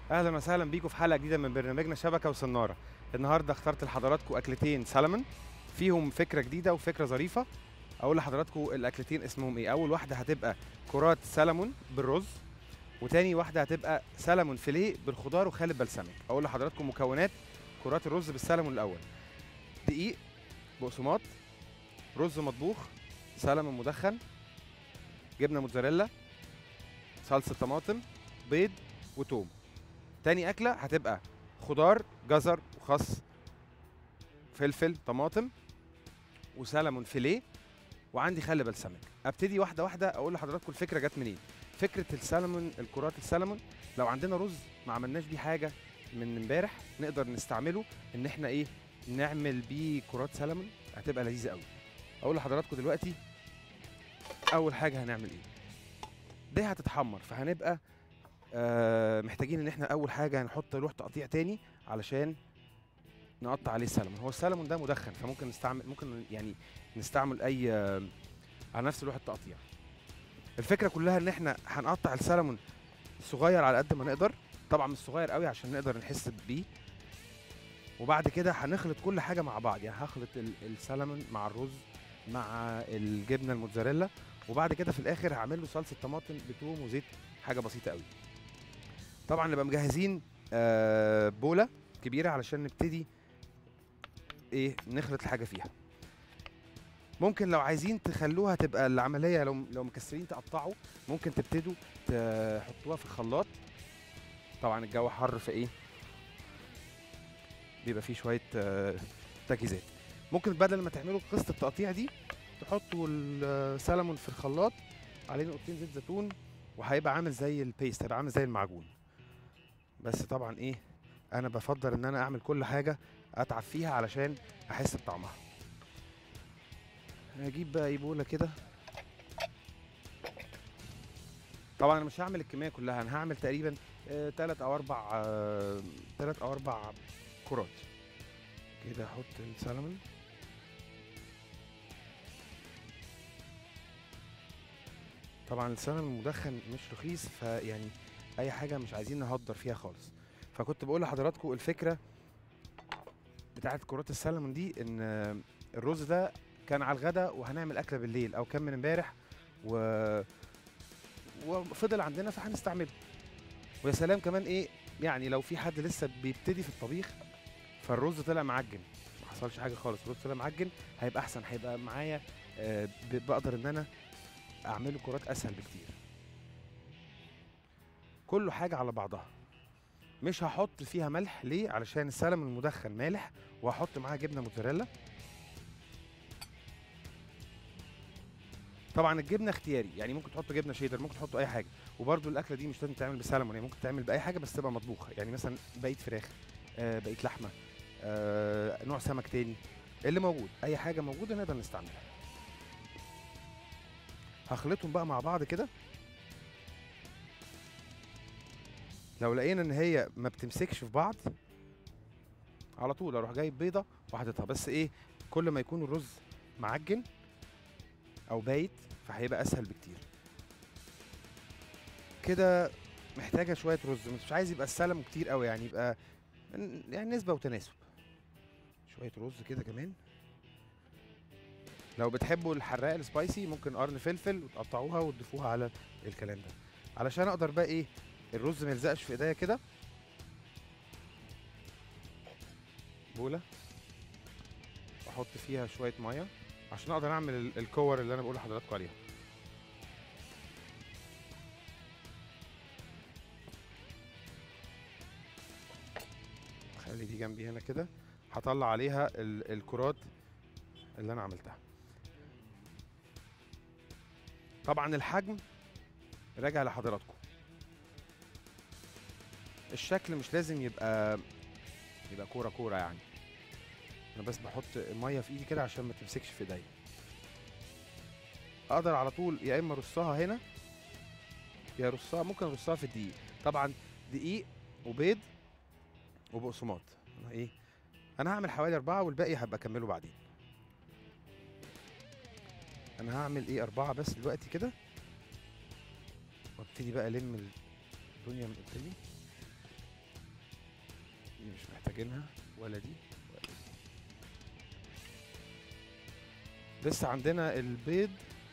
اهلا وسهلا بيكم في حلقه جديده من برنامجنا شبكه وصناره النهارده اخترت لحضراتكم اكلتين سلمون فيهم فكره جديده وفكره ظريفه اقول لحضراتكم الاكلتين اسمهم ايه اول واحده هتبقى كرات سلمون بالرز وتاني واحده هتبقى سلمون فيليه بالخضار وخالب بلسمك اقول لحضراتكم مكونات كرات الرز بالسلمون الاول دقيق بقسماط رز مطبوخ سلمون مدخن جبنه موتزاريلا صلصه طماطم بيض وتوم تاني اكله هتبقى خضار جزر وخس فلفل طماطم وسلمون فيليه وعندي خل بلسمك ابتدي واحده واحده اقول لحضراتكم الفكره جت منين فكره السلمون الكرات السلمون لو عندنا رز ما عملناش بيه حاجه من امبارح نقدر نستعمله ان احنا ايه نعمل بيه كرات سلمون هتبقى لذيذه قوي اقول لحضراتكم دلوقتي اول حاجه هنعمل ايه دي هتتحمر فهنبقى آه محتاجين ان احنا اول حاجه هنحط لوح تقطيع تاني علشان نقطع عليه السلمون هو السلمون ده مدخن فممكن نستعمل ممكن يعني نستعمل اي آه على نفس لوح التقطيع الفكره كلها ان احنا هنقطع السلمون صغير على قد ما نقدر طبعا مش صغير قوي عشان نقدر نحس بيه وبعد كده هنخلط كل حاجه مع بعض يعني هخلط ال- السلمون مع الرز مع الجبنه الموتزاريلا وبعد كده في الاخر هعمل له صلصه طماطم بتوم وزيت حاجه بسيطه قوي طبعا نبقى مجهزين آه، بوله كبيره علشان نبتدي ايه نخلط الحاجه فيها ممكن لو عايزين تخلوها تبقى العمليه لو لو مكسرين تقطعوا ممكن تبتدوا تحطوها في الخلاط طبعا الجو حر فايه بيبقى فيه شويه آه، تجهيزات ممكن بدل ما تعملوا قصه التقطيع دي تحطوا السلمون في الخلاط عليه نقطتين زيت زيتون وهيبقى عامل زي البيست هيبقى عامل زي المعجون بس طبعا ايه انا بفضل ان انا اعمل كل حاجه اتعب فيها علشان احس بطعمها هجيب بقى ايه بوله كده طبعا انا مش هعمل الكميه كلها انا هعمل تقريبا ثلاث او اربع ثلاث او اربع كرات كده احط السلمون طبعا السلمون المدخن مش رخيص فيعني اي حاجه مش عايزين نهدر فيها خالص فكنت بقول لحضراتكم الفكره بتاعت كرات السلمون دي ان الرز ده كان على الغدا وهنعمل اكله بالليل او كان من امبارح و وفضل عندنا فهنستعمله ويا سلام كمان ايه يعني لو في حد لسه بيبتدي في الطبيخ فالرز طلع معجن ما حصلش حاجه خالص الرز طلع معجن هيبقى احسن هيبقى معايا آه، ب- بقدر ان انا اعمله كرات اسهل بكتير كله حاجه على بعضها مش هحط فيها ملح ليه علشان السلمون المدخن مالح وهحط معاها جبنه موتزاريلا طبعا الجبنه اختياري يعني ممكن تحطوا جبنه شيدر ممكن تحطوا اي حاجه وبرده الاكله دي مش لازم تعمل بسلمون يعني ممكن تعمل باي حاجه بس تبقى مطبوخه يعني مثلا بقيه فراخ آه بقيه لحمه آه نوع سمك تاني اللي موجود اي حاجه موجوده نقدر نستعملها هخلطهم بقى مع بعض كده لو لقينا ان هي ما بتمسكش في بعض على طول اروح جايب بيضه وحاططها بس ايه كل ما يكون الرز معجن او بايت فهيبقى اسهل بكتير كده محتاجه شويه رز مش عايز يبقى السلم كتير قوي يعني يبقى يعني نسبه وتناسب شويه رز كده كمان لو بتحبوا الحراق السبايسي ممكن قرن فلفل وتقطعوها وتضيفوها على الكلام ده علشان اقدر بقى ايه الرز ما يلزقش في ايديا كده بوله واحط فيها شويه ميه عشان اقدر اعمل ال- الكور اللي انا بقول لحضراتكم عليها خلي دي جنبي هنا كده هطلع عليها ال- الكرات اللي انا عملتها طبعا الحجم راجع لحضراتكم الشكل مش لازم يبقى يبقى كوره كوره يعني انا بس بحط الميه في ايدي كده عشان ما تمسكش في ايديا اقدر على طول يا اما ارصها هنا يا ارصها ممكن ارصها في الدقيق طبعا دقيق وبيض وبقسماط انا ايه انا هعمل حوالي اربعه والباقي هبقى اكمله بعدين انا هعمل ايه اربعه بس دلوقتي كده وابتدي بقى الم الدنيا من قدامي دي مش محتاجينها ولا دي ولا دي لسه عندنا البيض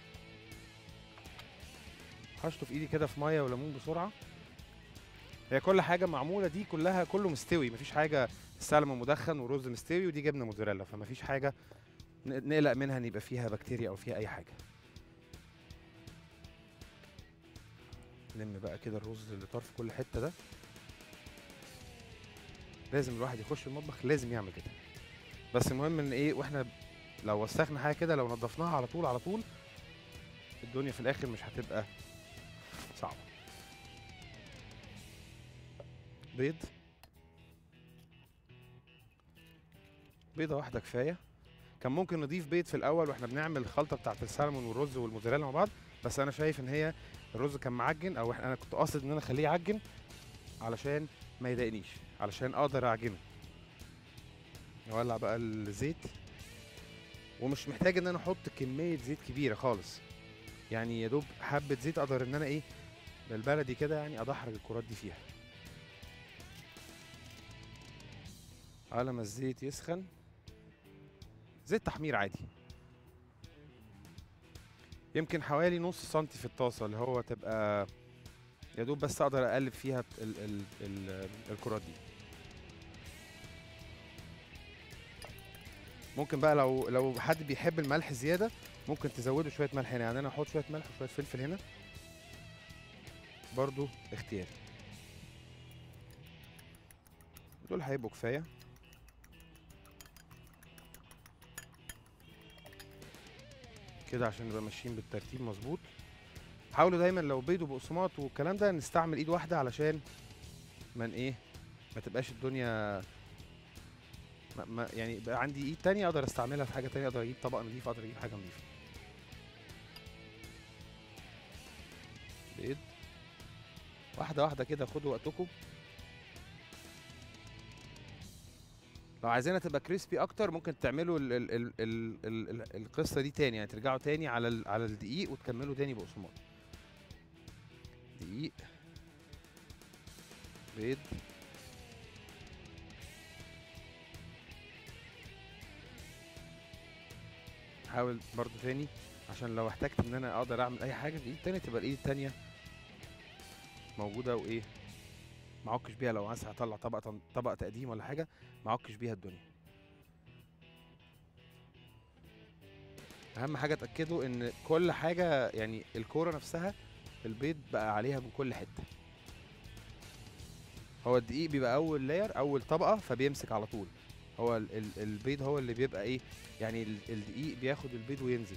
هشطه في ايدي كده في ميه وليمون بسرعه هي كل حاجه معموله دي كلها كله مستوي مفيش حاجه سلمون مدخن ورز مستوي ودي جبنه موتزاريلا فمفيش حاجه ن- نقلق منها ان يبقى فيها بكتيريا او فيها اي حاجه نلم بقى كده الرز اللي طار في كل حته ده لازم الواحد يخش المطبخ لازم يعمل كده بس المهم ان ايه واحنا لو وسخنا حاجه كده لو نضفناها على طول على طول الدنيا في الاخر مش هتبقى صعبه بيض بيضه واحده كفايه كان ممكن نضيف بيض في الاول واحنا بنعمل الخلطه بتاعه السلمون والرز والموتزاريلا مع بعض بس انا شايف ان هي الرز كان معجن او احنا انا كنت قاصد ان انا اخليه يعجن علشان ما يضايقنيش علشان اقدر اعجنه نولع بقى الزيت ومش محتاج ان انا احط كميه زيت كبيره خالص يعني يا دوب حبه زيت اقدر ان انا ايه بالبلدي كده يعني ادحرج الكرات دي فيها على ما الزيت يسخن زيت تحمير عادي يمكن حوالي نص سنتي في الطاسه اللي هو تبقى يا دوب بس اقدر اقلب فيها ال ال ال الكرات دي ممكن بقى لو لو حد بيحب الملح زياده ممكن تزودوا شويه ملح هنا يعني انا هحط شويه ملح وشويه فلفل هنا برضو اختياري دول هيبقوا كفايه كده عشان نبقى ماشيين بالترتيب مظبوط حاولوا دايما لو بيض وبقسماط والكلام ده نستعمل ايد واحده علشان من ايه ما تبقاش الدنيا ما ما يعني بقى عندي ايد تانية اقدر استعملها في حاجه تانية اقدر اجيب طبق نضيف اقدر اجيب حاجه نضيفه بيض واحده واحده كده خدوا وقتكم لو عايزينها تبقى كريسبي اكتر ممكن تعملوا ال ال ال ال ال ال القصه دي تاني يعني ترجعوا تاني على ال على الدقيق وتكملوا تاني بقسماط دقيق بيض حاول برضو تاني عشان لو احتجت ان انا اقدر اعمل اي حاجه بايد تانية تبقى الايد التانية موجوده وايه معكش بيها لو عايز هطلع طبق طبق تقديم ولا حاجه معكش بيها الدنيا اهم حاجه اتاكدوا ان كل حاجه يعني الكوره نفسها البيض بقى عليها من كل حته هو الدقيق بيبقى اول لاير اول طبقه فبيمسك على طول هو ال ال البيض هو اللي بيبقى ايه يعني ال الدقيق بياخد البيض وينزل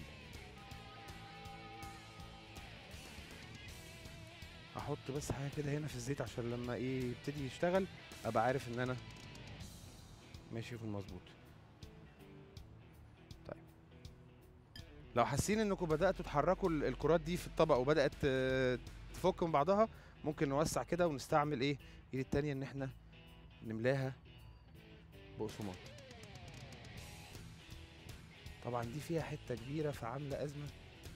احط بس حاجه كده هنا في الزيت عشان لما ايه يبتدي يشتغل ابقى عارف ان انا ماشي في المظبوط طيب لو حاسين انكم بداتوا تحركوا ال- الكرات دي في الطبق وبدات آه، تفك من بعضها ممكن نوسع كده ونستعمل ايه الايد التانية ان احنا نملاها بقسماط طبعا دي فيها حته كبيره فعامله ازمه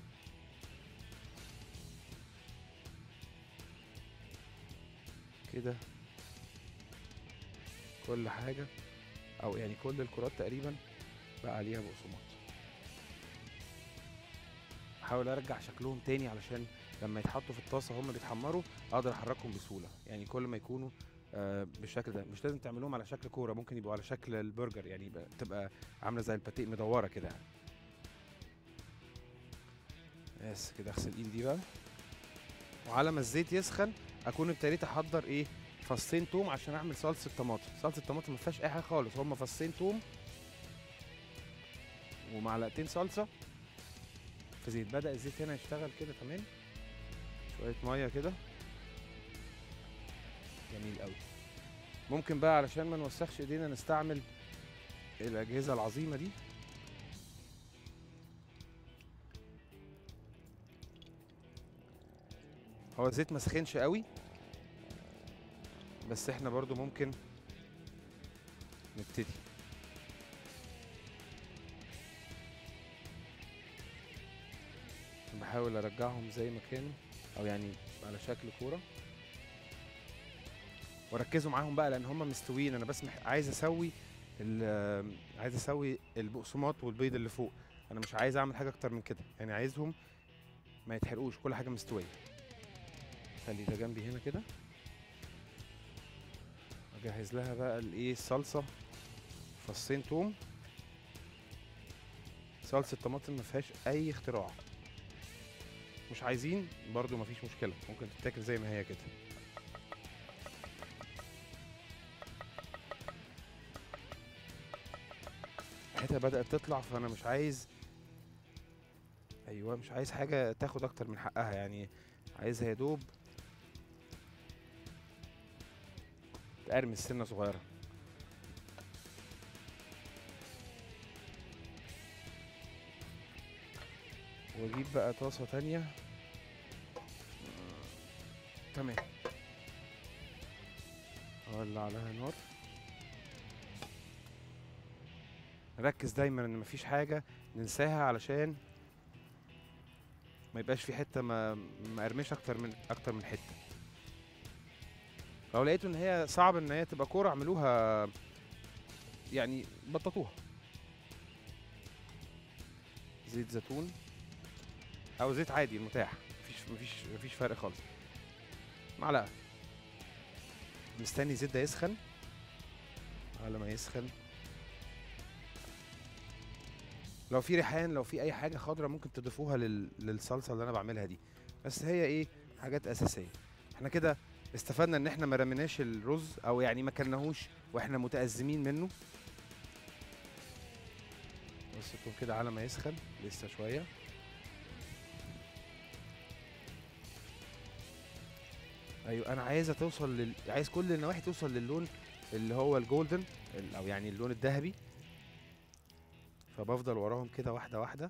كده كل حاجه او يعني كل الكرات تقريبا بقى عليها بقسماط احاول ارجع شكلهم تاني علشان لما يتحطوا في الطاسه هم بيتحمروا اقدر احركهم بسهوله يعني كل ما يكونوا آه بالشكل ده مش لازم تعملوهم على شكل كوره ممكن يبقوا على شكل البرجر يعني يبقى تبقى عامله زي الباتيه مدوره كده يعني بس كده اغسل ايدي دي بقى وعلى ما الزيت يسخن اكون ابتديت احضر ايه فصين توم عشان اعمل صلصه طماطم صلصه الطماطم ما فيهاش اي حاجه خالص هم فصين توم ومعلقتين صلصه في زيت بدا الزيت هنا يشتغل كده تمام شويه ميه كده جميل قوي ممكن بقى علشان ما نوسخش ايدينا نستعمل الاجهزه العظيمه دي هو الزيت ما سخنش قوي بس احنا برضو ممكن نبتدي بحاول ارجعهم زي ما كانوا او يعني على شكل كوره وركزوا معاهم بقى لان هم مستويين انا بس مح... عايز اسوي ال- عايز اسوي البقسماط والبيض اللي فوق انا مش عايز اعمل حاجه اكتر من كده يعني عايزهم ما يتحرقوش كل حاجه مستويه خلي ده جنبي هنا كده اجهز لها بقى الايه الصلصه فصين توم صلصه طماطم ما فيهاش اي اختراع مش عايزين برضو مفيش مشكله ممكن تتاكل زي ما هي كده ريحتها بدأت تطلع فأنا مش عايز أيوة مش عايز حاجة تاخد أكتر من حقها يعني عايزها يا دوب تقرمس سنة صغيرة واجيب بقى طاسة تانية تمام اولع عليها نار ركز دايما ان مفيش حاجة ننساها علشان ما يبقاش في حتة ما مقرمش اكتر من اكتر من حتة لو لقيتوا ان هي صعب ان هي تبقى كورة اعملوها يعني بططوها زيت زيتون او زيت عادي المتاح مفيش مفيش مفيش فرق خالص معلقه مستني الزيت ده يسخن على ما يسخن لو في ريحان لو في اي حاجه خضراء ممكن تضيفوها لل... للصلصه اللي انا بعملها دي بس هي ايه حاجات اساسيه احنا كده استفدنا ان احنا ما رميناش الرز او يعني ما كلناهوش واحنا متازمين منه بس التوم كده على ما يسخن لسه شويه ايوه انا عايزه توصل لل... عايز كل النواحي توصل للون اللي هو الجولدن ال- او يعني اللون الذهبي فبفضل وراهم كده واحده واحده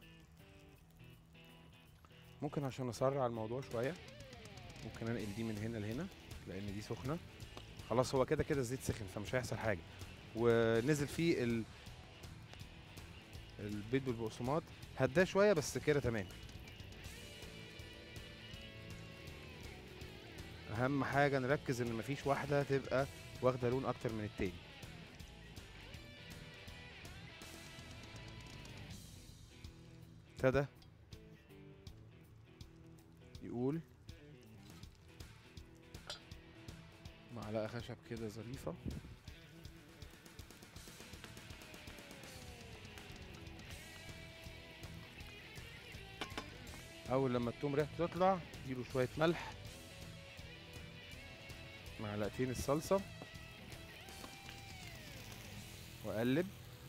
ممكن عشان اسرع الموضوع شويه ممكن انقل دي من هنا لهنا لان دي سخنه خلاص هو كده كده الزيت سخن فمش هيحصل حاجه ونزل فيه ال... البيض بالبقسماط هداه شويه بس كده تمام اهم حاجه نركز ان مفيش واحده تبقى واخده لون اكتر من التاني ابتدى يقول معلقه خشب كده ظريفه اول لما التوم ريحته تطلع اديله شويه ملح معلقتين الصلصة واقلب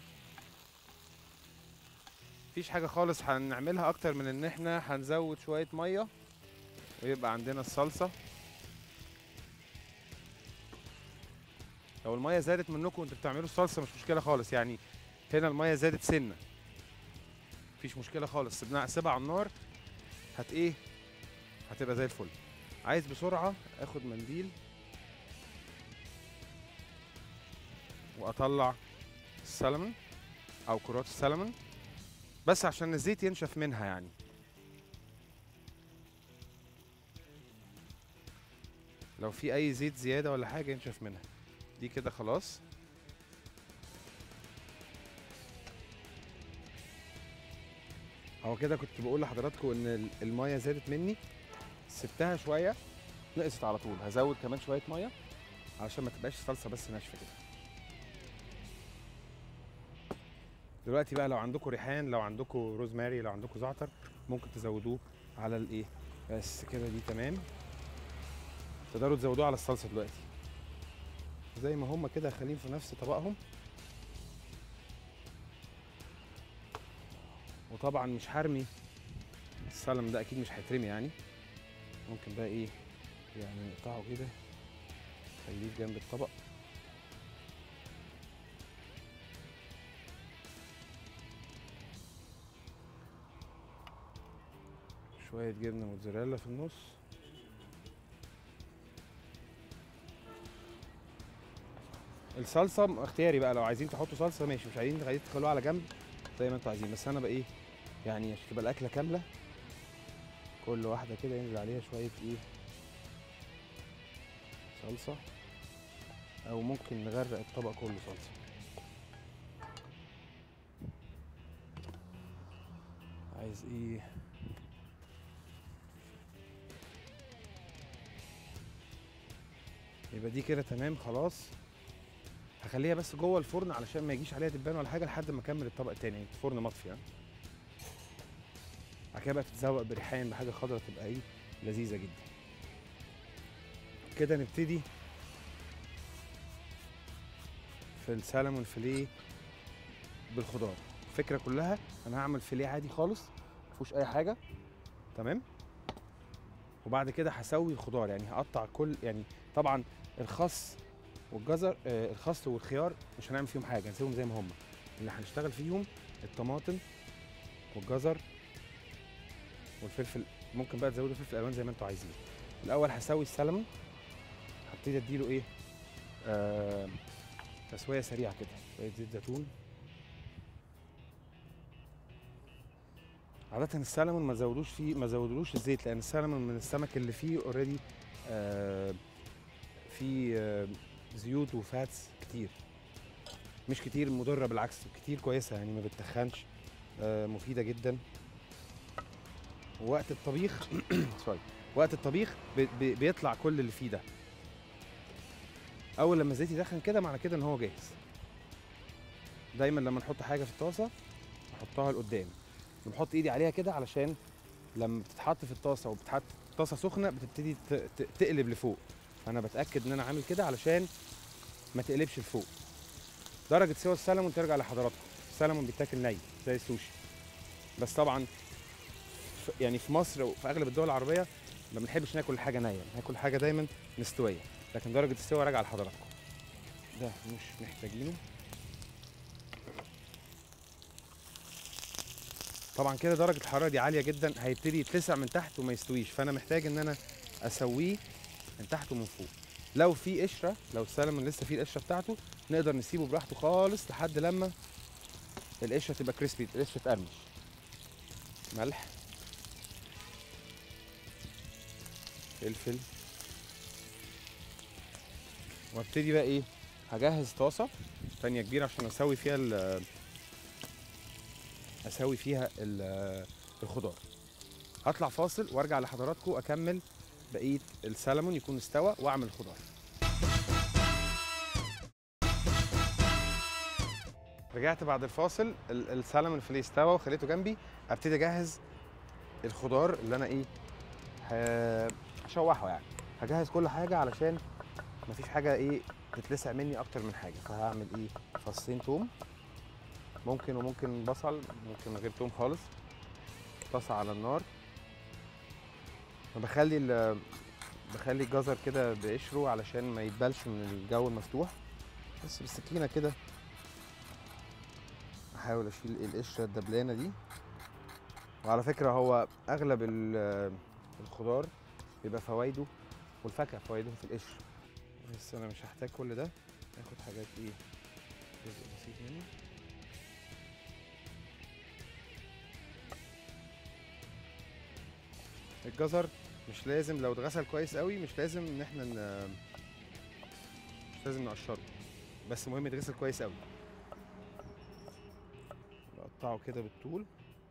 مفيش حاجة خالص هنعملها اكتر من ان احنا هنزود شوية مية ويبقى عندنا الصلصة لو المية زادت منكم وانتوا بتعملوا الصلصة مش مشكلة خالص يعني هنا المية زادت سنة مفيش مشكلة خالص سيبناها سيبها على النار هت ايه هتبقى زي الفل عايز بسرعة اخد منديل واطلع السلمون او كرات السلمون بس عشان الزيت ينشف منها يعني لو في اي زيت زياده ولا حاجه ينشف منها دي كده خلاص هو كده كنت بقول لحضراتكم ان ال- الميه زادت مني سبتها شويه نقصت على طول هزود كمان شويه ميه علشان ما تبقاش الصلصه بس ناشفه كده دلوقتي بقى لو عندكم ريحان لو عندكم روزماري لو عندكم زعتر ممكن تزودوه على الايه بس كده دي تمام تقدروا تزودوه على الصلصه دلوقتي زي ما هم كده خليهم في نفس طبقهم وطبعا مش هرمي السلم ده اكيد مش هيترمي يعني ممكن بقى ايه يعني نقطعه كده خليه في جنب الطبق شوية جبنة موتزاريلا في النص الصلصة اختياري بقى لو عايزين تحطوا صلصة ماشي مش عايزين عايزين تخلوها على جنب زي ما انتوا عايزين بس انا بقى ايه يعني عشان تبقى الأكلة كاملة كل واحدة كده ينزل عليها شوية ايه صلصة او ممكن نغرق الطبق كله صلصه عايز ايه يبقى دي كده تمام خلاص هخليها بس جوه الفرن علشان ما يجيش عليها دبان ولا حاجه لحد ما اكمل الطبق التاني يعني الفرن مطفي ها بعد كده بقى تتزوق بريحان بحاجه خضرا تبقى ايه لذيذه جدا كده نبتدي في السلمون فيليه بالخضار الفكره كلها انا هعمل فيليه عادي خالص مفيهوش اي حاجه تمام وبعد كده هسوي الخضار يعني هقطع كل يعني طبعا الخس والجزر آه الخس والخيار مش هنعمل فيهم حاجه هنسيبهم زي ما هم اللي هنشتغل فيهم الطماطم والجزر والفلفل ممكن بقى تزودوا فلفل الوان زي ما انتوا عايزين الاول هسوي السلمون هبتدي اديله ايه آه تسويه سريعه كده شويه زيت زيتون عادة السلمون ما زودوش فيه ما زودلوش الزيت لأن السلمون من السمك اللي فيه اوريدي آه فيه آه زيوت وفاتس كتير مش كتير مضرة بالعكس كتير كويسة يعني ما بتتخنش آه مفيدة جدا وقت الطبيخ سوري وقت الطبيخ بي بي بيطلع كل اللي فيه ده اول لما الزيت يدخن كده معنى كده ان هو جاهز دايما لما نحط حاجه في الطاسه نحطها لقدام بنحط ايدي عليها كده علشان لما بتتحط في الطاسه وبتتحط طاسه سخنه بتبتدي ت- ت- تقلب لفوق فانا بتاكد ان انا عامل كده علشان ما تقلبش لفوق درجه سوى السلمون ترجع لحضراتكم السلمون بيتاكل ني زي السوشي بس طبعا ف- يعني في مصر وفي اغلب الدول العربيه ما بنحبش ناكل حاجه نيه ناكل حاجه دايما مستويه لكن درجه السوا راجعه لحضراتكم ده مش محتاجينه طبعا كده درجه الحراره دي عاليه جدا هيبتدي يتلسع من تحت وما يستويش فانا محتاج ان انا اسويه من تحت ومن فوق لو في قشره لو السلمون لسه فيه القشره بتاعته نقدر نسيبه براحته خالص لحد لما القشره تبقى كريسبي القشره تقرمش ملح فلفل وابتدي بقى ايه هجهز طاسه تانية كبيره عشان اسوي فيها ال اسوي فيها ال- الخضار هطلع فاصل وارجع لحضراتكم اكمل بقيه السلمون يكون استوى واعمل الخضار رجعت بعد الفاصل ال- السلمون فيليه استوى وخليته جنبي ابتدي اجهز الخضار اللي انا ايه ه- هشوحه يعني هجهز كل حاجه علشان مفيش حاجه ايه تتلسع مني اكتر من حاجه فهعمل ايه فصين توم ممكن وممكن بصل ممكن من غير توم خالص طاسه على النار بخلي ال- بخلي الجزر كده بقشره علشان ما يتبلش من الجو المفتوح بس بالسكينه كده احاول اشيل القشره الدبلانه دي وعلى فكره هو اغلب ال- الخضار بيبقى فوائده والفاكهه فوائدهم في القشر بس انا مش هحتاج كل ده هاخد حاجات ايه جزء بسيط منه الجزر مش لازم لو اتغسل كويس قوي مش لازم ان احنا ن... مش لازم نقشره بس مهم يتغسل كويس قوي نقطعه كده بالطول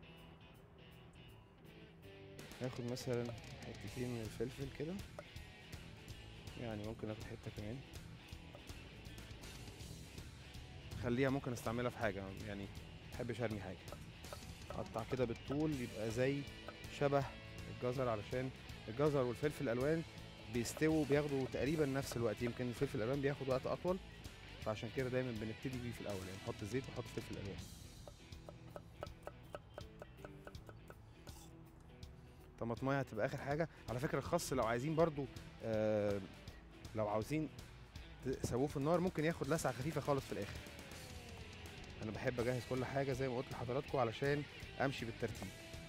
ناخد مثلا حتتين من الفلفل كده يعني ممكن اخد حته كمان خليها ممكن استعملها في حاجه يعني محبش ارمي حاجه اقطع كده بالطول يبقى زي شبه الجزر علشان الجزر والفلفل الالوان بيستووا بياخدوا تقريبا نفس الوقت يمكن الفلفل الالوان بياخد وقت اطول فعشان كده دايما بنبتدي بيه في الاول يعني نحط الزيت ونحط فلفل الالوان طماطمايه هتبقى اخر حاجه على فكره الخس لو عايزين برضو آه لو عاوزين تسووه في النار ممكن ياخد لسعه خفيفه خالص في الاخر انا بحب اجهز كل حاجه زي ما قلت لحضراتكم علشان امشي بالترتيب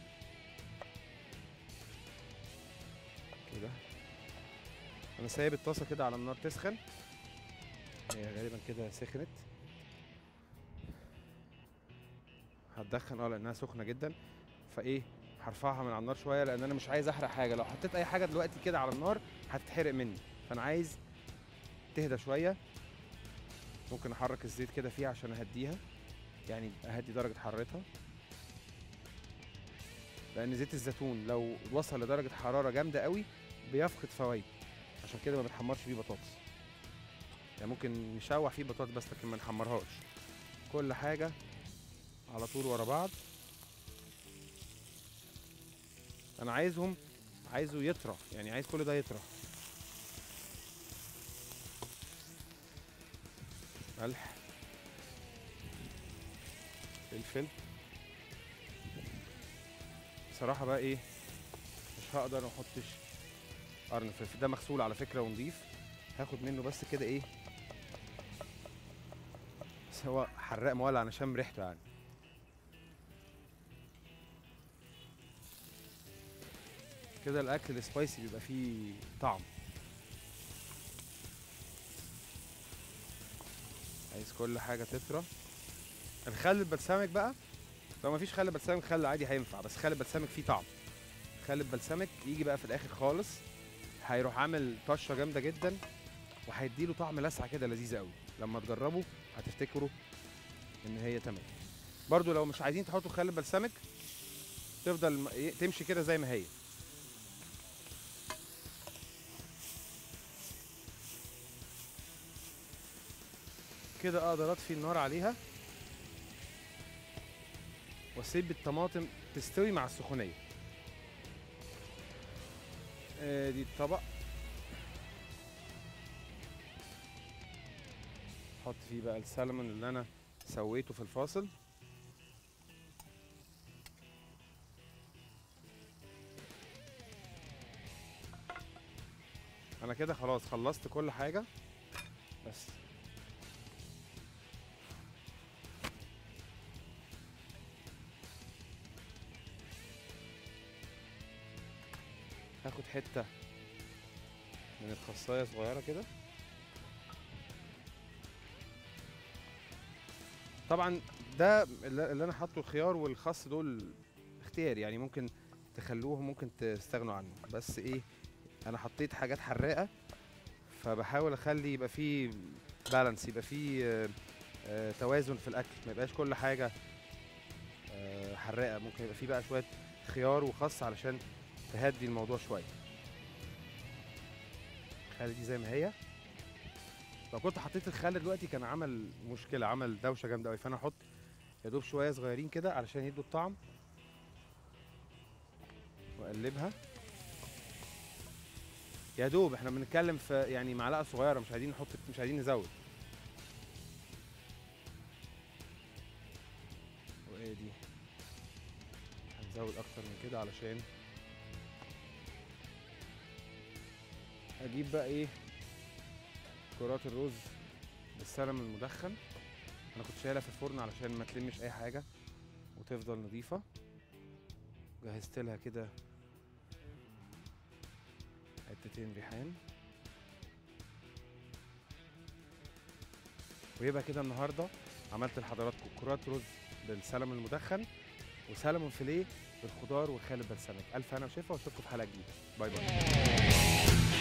كده انا سايب الطاسه كده على النار تسخن هي غالبا كده سخنت هتدخن اه لانها سخنه جدا فايه هرفعها من على النار شويه لان انا مش عايز احرق حاجه لو حطيت اي حاجه دلوقتي كده على النار هتتحرق مني فانا عايز تهدى شويه ممكن احرك الزيت كده فيها عشان اهديها يعني اهدي درجه حرارتها لان زيت الزيتون لو وصل لدرجه حراره جامده قوي بيفقد فوائد عشان كده ما بنحمرش فيه بطاطس يعني ممكن نشوح فيه بطاطس بس لكن ما نحمرهاش كل حاجه على طول ورا بعض انا عايزهم عايزه يطرى يعني عايز كل ده يطرى ملح فلفل بصراحة بقى ايه مش هقدر ما احطش قرن فلفل ده مغسول على فكرة ونضيف هاخد منه بس كده ايه بس هو حراق مولع انا شام ريحته يعني كده الاكل السبايسي بيبقى فيه طعم عايز كل حاجه تطرى الخل البلسمك بقى لو مفيش خل بلسمك خل عادي هينفع بس خل البلسمك فيه طعم خل البلسمك يجي بقى في الاخر خالص هيروح عامل طشه جامده جدا وهيديله طعم لسعه كده لذيذه قوي لما تجربوا هتفتكروا ان هي تمام برضو لو مش عايزين تحطوا خل بلسمك تفضل م- إيه، تمشي كده زي ما هي كده اقدر اطفي النار عليها واسيب الطماطم تستوي مع السخونيه ادي الطبق احط فيه بقى السلمون اللي انا سويته في الفاصل انا كده خلاص خلصت كل حاجه بس هاخد حته من الخصايه صغيره كده طبعا ده اللي اللي انا حاطه الخيار والخس دول اختيار يعني ممكن تخلوهم ممكن تستغنوا عنه بس ايه انا حطيت حاجات حراقه فبحاول اخلي يبقى فيه بالانس يبقى فيه آه، آه، توازن في الاكل ما يبقاش كل حاجه آه، حراقه ممكن يبقى فيه بقى شويه خيار وخس علشان تهدي الموضوع شويه خلي دي زي ما هي لو كنت حطيت الخل دلوقتي كان عمل مشكله عمل دوشه جامده قوي فانا احط يا دوب شويه صغيرين كده علشان يدوا الطعم واقلبها يا دوب احنا بنتكلم في يعني معلقه صغيره مش عايزين نحط مش عايزين نزود وايه دي هنزود اكتر من كده علشان اجيب بقى ايه كرات الرز بالسلم المدخن انا كنت شايلها في الفرن علشان ما تلمش اي حاجه وتفضل نظيفه جهزت لها كده حتتين ريحان ويبقى كده النهارده عملت لحضراتكم كرات رز بالسلم المدخن وسلمون فيليه بالخضار والخال البلسمك الف هنا وشفا واشوفكم في حلقه جديده باي باي